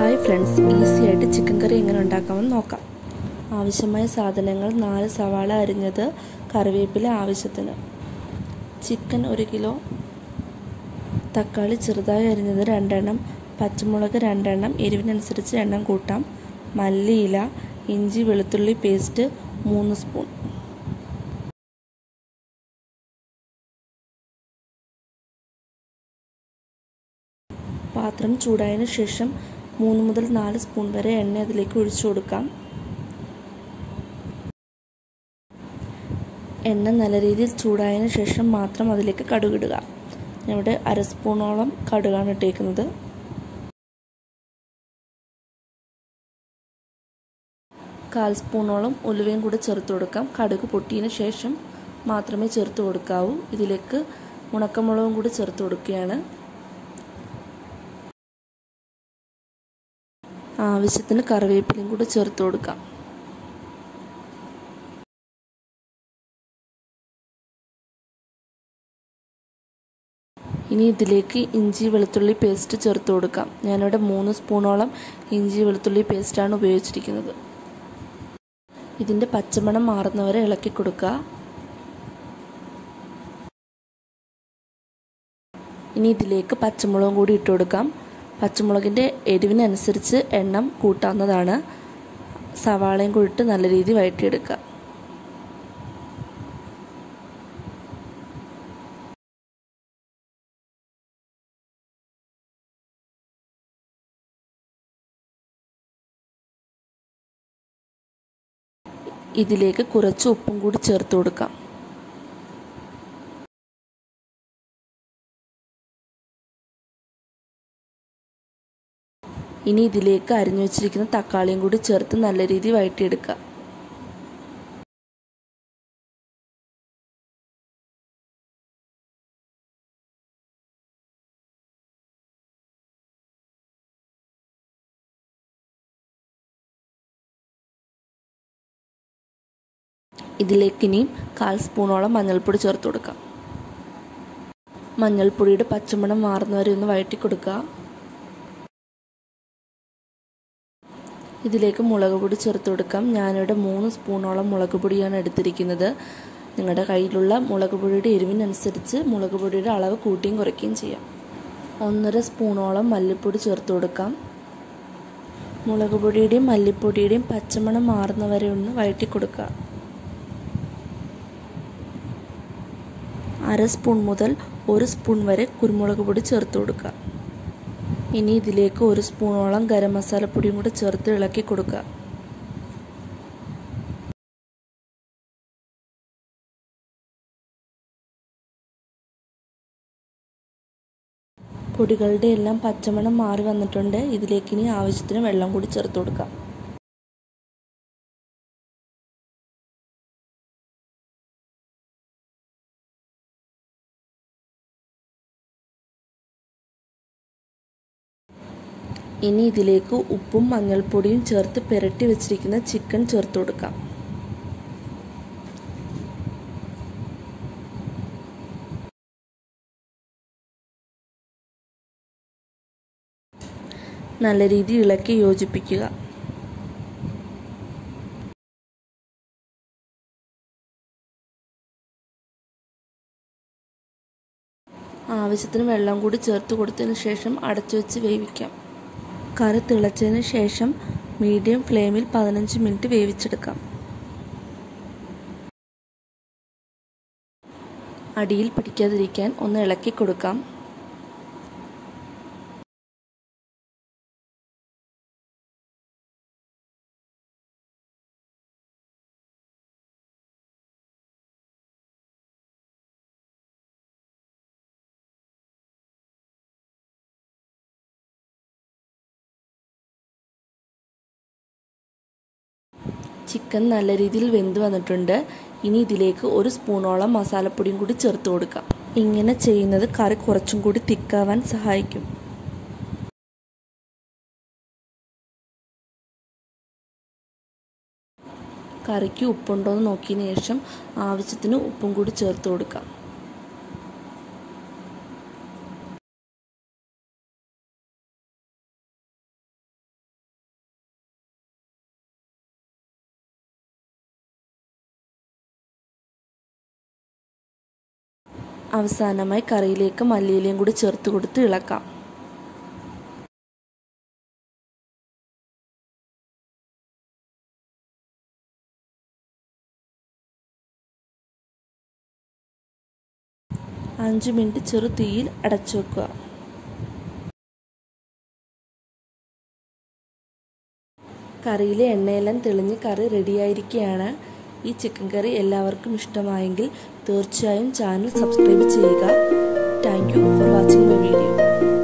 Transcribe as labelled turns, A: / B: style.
A: hi friends easy ആയിട്ട് chicken curry എങ്ങനെ ഉണ്ടാക്കാമെന്ന് നോക്കാം ആവശ്യമായ സാധനങ്ങൾ നാല് സവാള അരിഞ്ഞത് കറിവേപ്പില ആവശ്യത്തിന് ചിക്കൻ ഒരു കിലോ തക്കാളി ചെറുതായി അരിഞ്ഞത് രണ്ടെണ്ണം പച്ചമുളക് രണ്ടെണ്ണം എരിവിനനുസരിച്ച് എണ്ണം കൂട്ടാം മല്ലിയില ഇഞ്ചി വെളുത്തുള്ളി പേസ്റ്റ് മൂന്ന് സ്പൂൺ പാത്രം ചൂടായതിനു ശേഷം മൂന്ന് മുതൽ നാല് സ്പൂൺ വരെ എണ്ണ അതിലേക്ക് ഒഴിച്ചു കൊടുക്കാം എണ്ണ നല്ല രീതിയിൽ ചൂടായതിനു ശേഷം മാത്രം അതിലേക്ക് കടുകിടുക ഇവിടെ അര സ്പൂണോളം കടുകാണ് ഇട്ടേക്കുന്നത് കാൽ സ്പൂണോളം ഉലുവയും കൂടി ചേർത്ത് കൊടുക്കാം കടുക് പൊട്ടിയതിന് ശേഷം മാത്രമേ ചേർത്ത് കൊടുക്കാവൂ ഇതിലേക്ക് ഉണക്കമുളകും കൂടി ചേർത്ത് കൊടുക്കുകയാണ് ആവശ്യത്തിന് കറിവേപ്പിലയും കൂടി ചേർത്ത് കൊടുക്കാം ഇനി ഇതിലേക്ക് ഇഞ്ചി വെളുത്തുള്ളി പേസ്റ്റ് ചേർത്ത് കൊടുക്കാം ഞാനിവിടെ മൂന്ന് സ്പൂണോളം ഇഞ്ചി വെളുത്തുള്ളി പേസ്റ്റാണ് ഉപയോഗിച്ചിരിക്കുന്നത് ഇതിൻ്റെ പച്ചമണം മാറുന്നവരെ ഇളക്കി കൊടുക്കുക ഇനി ഇതിലേക്ക് പച്ചമുളകും കൂടി ഇട്ട് കൊടുക്കാം പച്ചമുളകിൻ്റെ എരിവിനനുസരിച്ച് എണ്ണം കൂട്ടാവുന്നതാണ് സവാളയും കൂടി ഇട്ട് നല്ല രീതിയിൽ വഴറ്റിയെടുക്കുക ഇതിലേക്ക് കുറച്ച് ഉപ്പും കൂടി ചേർത്ത് കൊടുക്കാം ഇനി ഇതിലേക്ക് അരിഞ്ഞു വെച്ചിരിക്കുന്ന തക്കാളിയും കൂടി ചേർത്ത് നല്ല രീതിയിൽ വഴറ്റിയെടുക്കുക ഇതിലേക്ക് ഇനിയും കാൽ സ്പൂണോളം മഞ്ഞൾപ്പൊടി ചേർത്ത് കൊടുക്കാം മഞ്ഞൾപ്പൊടിയുടെ പച്ചമണം മാറുന്നവരെ ഒന്ന് വഴറ്റി കൊടുക്കുക ഇതിലേക്ക് മുളക് പൊടി ചേർത്ത് കൊടുക്കാം ഞാനിവിടെ മൂന്ന് സ്പൂണോളം മുളക് പൊടിയാണ് എടുത്തിരിക്കുന്നത് നിങ്ങളുടെ കയ്യിലുള്ള മുളക് പൊടിയുടെ എരിവിനനുസരിച്ച് മുളക് പൊടിയുടെ അളവ് കൂട്ടിയും കുറയ്ക്കുകയും ചെയ്യാം ഒന്നര സ്പൂണോളം മല്ലിപ്പൊടി ചേർത്ത് കൊടുക്കാം മുളക് പൊടിയുടെയും മല്ലിപ്പൊടിയുടെയും പച്ചമണം മാറുന്നവരെ ഒന്ന് വഴറ്റി കൊടുക്കുക അര സ്പൂൺ മുതൽ ഒരു സ്പൂൺ വരെ കുരുമുളക് പൊടി ചേർത്ത് കൊടുക്കുക ഇനി ഇതിലേക്ക് ഒരു സ്പൂണോളം ഗരം മസാലപ്പൊടിയും കൂടി ചേർത്ത് ഇളക്കി കൊടുക്കുക പൊടികളുടെ എല്ലാം പച്ചമണം മാറി വന്നിട്ടുണ്ട് ഇതിലേക്ക് ഇനി ആവശ്യത്തിന് വെള്ളം കൂടി ചേർത്ത് കൊടുക്കാം ഇനി ഇതിലേക്ക് ഉപ്പും മഞ്ഞൾപ്പൊടിയും ചേർത്ത് പുരട്ടി വെച്ചിരിക്കുന്ന ചിക്കൻ ചേർത്ത് കൊടുക്കാം നല്ല രീതിയിൽ ഇളക്കി യോജിപ്പിക്കുക ആവശ്യത്തിന് വെള്ളം കൂടി ചേർത്ത് കൊടുത്തതിന് ശേഷം അടച്ചു വെച്ച് വേവിക്കാം കറി തിളച്ചതിന് ശേഷം മീഡിയം ഫ്ലെയിമിൽ പതിനഞ്ച് മിനിറ്റ് വേവിച്ചെടുക്കാം അടിയിൽ പിടിക്കാതിരിക്കാൻ ഒന്ന് ഇളക്കി കൊടുക്കാം ചിക്കൻ നല്ല രീതിയിൽ വെന്ത് വന്നിട്ടുണ്ട് ഇനി ഇതിലേക്ക് ഒരു സ്പൂണോളം മസാലപ്പൊടിയും കൂടി ചേർത്ത് കൊടുക്കാം ഇങ്ങനെ ചെയ്യുന്നത് കറി കുറച്ചും കൂടി തിക്കാവാൻ സഹായിക്കും കറിക്ക് ഉപ്പുണ്ടോ എന്ന് നോക്കിയതിന് ശേഷം ആവശ്യത്തിന് ഉപ്പും കൂടി ചേർത്ത് കൊടുക്കാം അവസാനമായി കറിയിലേക്ക് മല്ലിയിലയും കൂടി ചേർത്ത് കൊടുത്ത് ഇളക്കാം അഞ്ച് മിനിറ്റ് ചെറു തീയിൽ അടച്ചു വെക്കുക കറിയിലെ എണ്ണയെല്ലാം തെളിഞ്ഞ് കറി റെഡിയായിരിക്കുകയാണ് ഈ ചിക്കൻ കറി എല്ലാവർക്കും ഇഷ്ടമായെങ്കിൽ തീർച്ചയായും ചാനൽ സബ്സ്ക്രൈബ് ചെയ്യുക thank you for watching my video